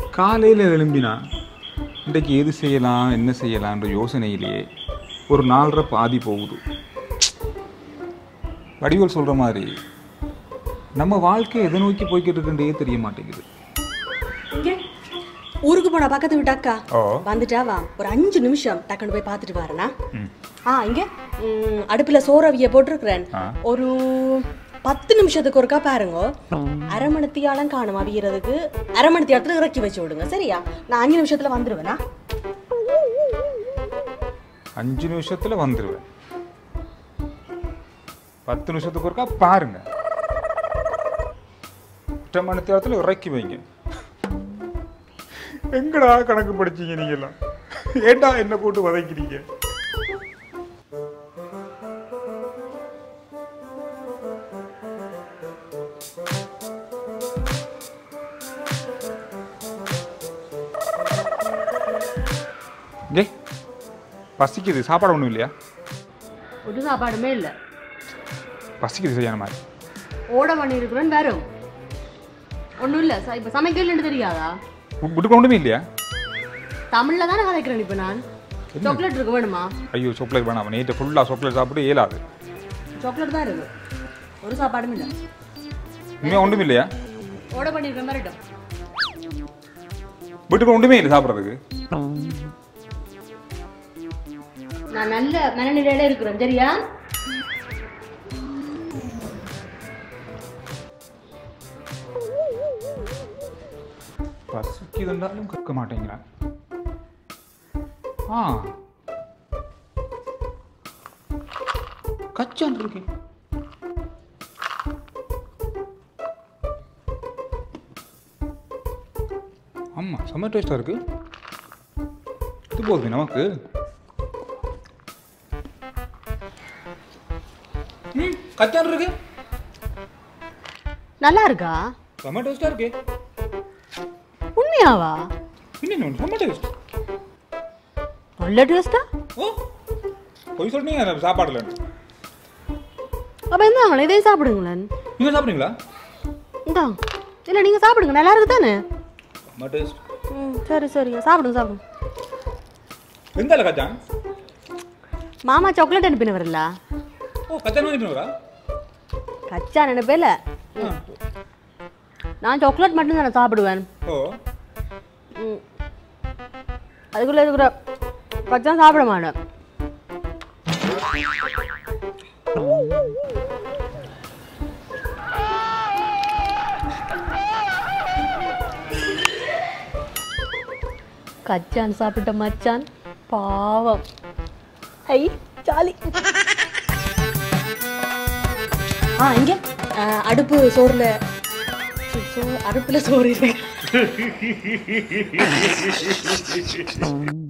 காலையில் எழும்பினா இன்றைக்கு எது செய்யலாம் என்ன செய்யலான்ற யோசனையிலேயே ஒரு நாலரை பாதி போகுது வடிவல் சொல்கிற மாதிரி நம்ம வாழ்க்கை எதை நோக்கி போய்கிட்டு இருக்குன்றே தெரிய மாட்டேங்குது இங்கே ஊருக்கு போனா பக்கத்து வீட்டு அக்கா ஓ வந்துட்டா வா ஒரு அஞ்சு நிமிஷம் டக்குன்னு போய் பார்த்துட்டு வரேனா ம் ஆ இங்க ம், அடுப்புல சோறவிய போட்டிருக்கிறேன் ஆ. ஒரு பத்து நிமிஷத்துக்கு ஒருக்கா பாருங்க அரை மணித்தியாலம் காணும் அவியறதுக்கு அரை மணித்தியாலத்துல இறக்கி வச்சு விடுங்க சரியா நான் அஞ்சு நிமிஷத்துல வந்துருவேனா அஞ்சு நிமிஷத்தில் வந்துடுவேன் பத்து நிமிஷத்துக்கு ஒருக்கா பாருங்க எட்டு மணி நேரத்தில் இறக்கி வைங்க எங்கடா கணக்கு படிச்சீங்க நீங்கெல்லாம் ஏண்டா என்ன போட்டு வதைக்கிறீங்க டே பசிக்குது சாப்பாடு ஒன்றும் இல்லையா ஒரு சாப்பாடுமே இல்லை பசிக்குது சரியான மாதிரி ஓட பண்ணிருக்கிறேன் வரும் ஒன்றும் இல்லை இப்போ சமைக்கலன்னு தெரியாதா விட்டு ஒன்றுமே இல்லையா தமிழ்ல தானே கதைக்கிறேன் இப்போ நான் சாக்லேட் இருக்கு வேணுமா ஐயோ சாக்லேட் வேணாம் நேற்று ஃபுல்லாக சாக்லேட் சாப்பிட்டு இயலாது சாக்லேட் தான் இருக்கு ஒரு சாப்பாடும் இல்லை இனிமேல் ஒன்றும் இல்லையா ஓட பண்ணிருக்கேன் வரட்டும் வீட்டுக்கு ஒன்றுமே இல்லை சாப்பிட்றதுக்கு நான் நல்ல மனநிலையில இருக்கிறேன் சரியா பசிக்குதுன்றாலும் கேட்க மாட்டேங்கிறான் ஆ கச்சான் இருக்கு ஆமாம் செம்ம டேஸ்டாக இருக்கு இது போகுது நமக்கு ம் கச்சான் இருக்கு நல்லா இருக்கா செம்ம டேஸ்டாக இருக்கு உண்மையாவா இன்னும் செம்ம டேஸ்ட் நல்ல டேஸ்டா ஓ பொய் சொல்றீங்க சாப்பாடுல அப்ப இருந்தாங்களே இதையும் சாப்பிடுங்களேன் நீங்க சாப்பிடுங்களா இந்தா இல்ல நீங்க சாப்பிடுங்க நல்லா இருக்கு தானே செம்ம டேஸ்ட் ம் சரி சரி சாப்பிடுங்க சாப்பிடுங்க எந்த இல்லை கச்சான் மாமா சாக்லேட் அனுப்பினவர்ல ஓ கச்சான் வாங்கிட்டு வரா கச்சா நினைப்பேல நான் சாக்லேட் மட்டும் தானே சாப்பிடுவேன் ஓ ம். அதுக்குள்ள இருக்கிற கச்சா சாப்பிட மாட்டேன் கச்சான் சாப்பிட்ட மச்சான் பாவம் ஐ ஜாலி ஆ இங்க ஆ, அடுப்பு சோறுல சோ- சோ- அடுப்புல சோறு இருக்கு